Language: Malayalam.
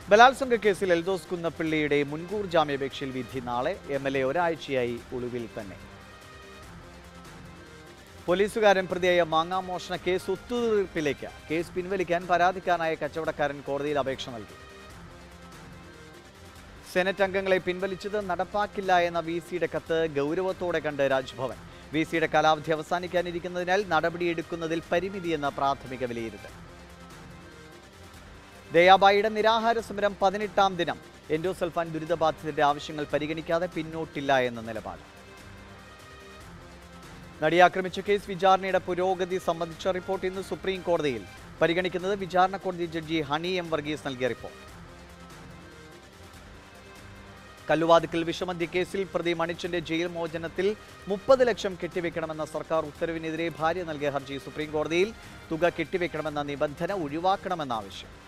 ബലാത്സംഗ കേസിൽ എൽദോസ് കുന്നപ്പിള്ളിയുടെ മുൻകൂർ ജാമ്യാപേക്ഷയിൽ വിധി നാളെ എം എൽ എ ഒരാഴ്ചയായി ഒളിവിൽ തന്നെ പോലീസുകാരൻ പ്രതിയായ മാങ്ങാമോഷണ കേസ് ഒത്തുതീർപ്പിലേക്ക് കേസ് പിൻവലിക്കാൻ പരാതിക്കാരനായ കച്ചവടക്കാരൻ കോടതിയിൽ അപേക്ഷ നൽകി സെനറ്റ് അംഗങ്ങളെ പിൻവലിച്ചത് നടപ്പാക്കില്ല എന്ന വി സിയുടെ കത്ത് ഗൗരവത്തോടെ കണ്ട് രാജ്ഭവൻ വി സിയുടെ കാലാവധി അവസാനിക്കാനിരിക്കുന്നതിനാൽ നടപടിയെടുക്കുന്നതിൽ പരിമിതിയെന്ന പ്രാഥമിക വിലയിരുത്തൽ ദയാബായിയുടെ നിരാഹാര സമരം പതിനെട്ടാം ദിനം എൻഡോസൾഫാൻ ദുരിതബാധിതരുടെ ആവശ്യങ്ങൾ പരിഗണിക്കാതെ പിന്നോട്ടില്ല എന്ന നിലപാട് നടിയെ ആക്രമിച്ച കേസ് വിചാരണയുടെ പുരോഗതി സംബന്ധിച്ച റിപ്പോർട്ട് ഇന്ന് സുപ്രീം കോടതിയിൽ പരിഗണിക്കുന്നത് വിചാരണ കോടതി ജഡ്ജി ഹണി എം വർഗീസ് നൽകിയ റിപ്പോർട്ട് കല്ലുവാതുക്കൽ വിഷമന്തി കേസിൽ പ്രതി മണിച്ചന്റെ ജയിൽ മോചനത്തിൽ മുപ്പത് ലക്ഷം കെട്ടിവെക്കണമെന്ന സർക്കാർ ഉത്തരവിനെതിരെ ഭാര്യ നൽകിയ ഹർജി സുപ്രീം കോടതിയിൽ തുക കെട്ടിവെക്കണമെന്ന നിബന്ധന ഒഴിവാക്കണമെന്ന ആവശ്യം